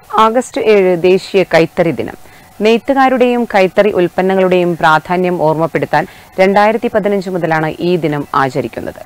August ഏഴ് ദേശീയ കൈത്തറി ദിനം നെയ്ത്തുകാരുടെയും കൈത്തറി ഉൽപ്പന്നങ്ങളുടെയും പ്രാധാന്യം ഓർമ്മപ്പെടുത്താൻ രണ്ടായിരത്തി പതിനഞ്ച് മുതലാണ് ഈ ദിനം ആചരിക്കുന്നത്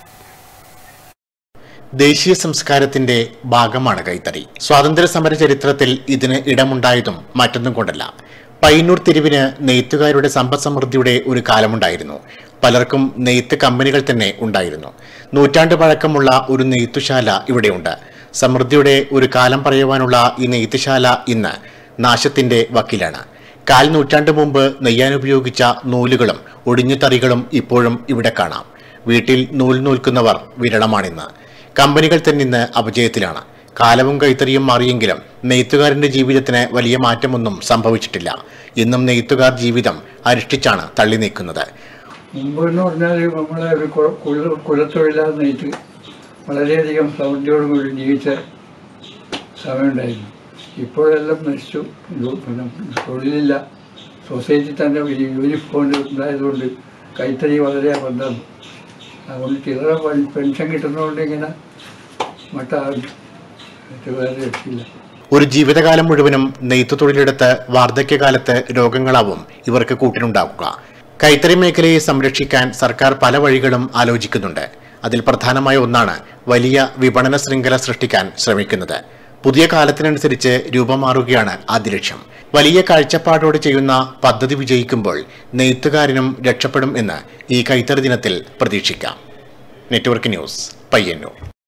ദേശീയ സംസ്കാരത്തിന്റെ ഭാഗമാണ് കൈത്തറി സ്വാതന്ത്ര്യ സമര ചരിത്രത്തിൽ ഇതിന് ഇടമുണ്ടായതും മറ്റൊന്നും കൊണ്ടല്ല പയ്യന്നൂർ തിരിവിന് നെയ്ത്തുകാരുടെ സമ്പദ് സമൃദ്ധിയുടെ ഒരു കാലമുണ്ടായിരുന്നു പലർക്കും നെയ്ത്ത് കമ്പനികൾ തന്നെ ഉണ്ടായിരുന്നു നൂറ്റാണ്ട് പഴക്കമുള്ള ഒരു നെയ്ത്തുശാല ഇവിടെയുണ്ട് സമൃദ്ധിയുടെ ഒരു കാലം പറയുവാനുള്ള ഈ നെയ്ത്തുശാല ഇന്ന് നാശത്തിന്റെ വക്കിലാണ് കാൽ നൂറ്റാണ്ട് മുമ്പ് നെയ്യാൻ ഉപയോഗിച്ച നൂലുകളും ഒടിഞ്ഞുതറികളും ഇപ്പോഴും ഇവിടെ കാണാം വീട്ടിൽ നൂൽ നൂൽക്കുന്നവർ വിരളമാണിന്ന് കമ്പനികൾ തന്നെ ഇന്ന് അപജയത്തിലാണ് കാലവും കൈത്തറിയും മാറിയെങ്കിലും നെയ്ത്തുകാരന്റെ ജീവിതത്തിന് വലിയ മാറ്റമൊന്നും സംഭവിച്ചിട്ടില്ല ഇന്നും നെയ്ത്തുകാർ ജീവിതം അരിഷ്ടിച്ചാണ് തള്ളി നീക്കുന്നത് മുമ്പ് എന്ന് പറഞ്ഞാൽ നമ്മളെ ഒരു കുല- കുല- കുലത്തൊഴിലാതെ നെയ്ത്ത് വളരെയധികം സമൃദ്ധിയോടുകൂടി ജീവിച്ച സമയമുണ്ടായിരുന്നു ഇപ്പോഴെല്ലാം നശിച്ചു ഇത് പിന്നെ തൊഴിലില്ല സൊസൈറ്റി തന്നെ ഈ യൂണിഫോം ഉണ്ടായതുകൊണ്ട് കൈത്തറി വളരെ അബദ്ധം അതുകൊണ്ട് ചില്ലറ പെ- പെൻഷൻ കിട്ടുന്നതുകൊണ്ട് ഇങ്ങനെ മട്ടാകും മറ്റു വേറെ രക്ഷയില്ല ഒരു ജീവിതകാലം മുഴുവനും നെയ്ത്തു തൊഴിലെടുത്ത് വാർദ്ധക്യകാലത്ത് രോഗങ്ങളാവും ഇവർക്ക് കൂട്ടിനുണ്ടാക്കുക കൈത്തറി മേഖലയെ സംരക്ഷിക്കാൻ സർക്കാർ പല വഴികളും ആലോചിക്കുന്നുണ്ട് അതിൽ പ്രധാനമായ ഒന്നാണ് വലിയ വിപണന ശൃംഖല സൃഷ്ടിക്കാൻ ശ്രമിക്കുന്നത് പുതിയ കാലത്തിനനുസരിച്ച് രൂപം മാറുകയാണ് ആദ്യ ലക്ഷ്യം വലിയ കാഴ്ചപ്പാടോടെ ചെയ്യുന്ന പദ്ധതി വിജയിക്കുമ്പോൾ നെയ്ത്തുകാരനും രക്ഷപ്പെടും എന്ന് ഈ കൈത്തറി ദിനത്തിൽ പ്രതീക്ഷിക്കാം നെറ്റ്വർക്ക് ന്യൂസ് പയ്യന്നൂർ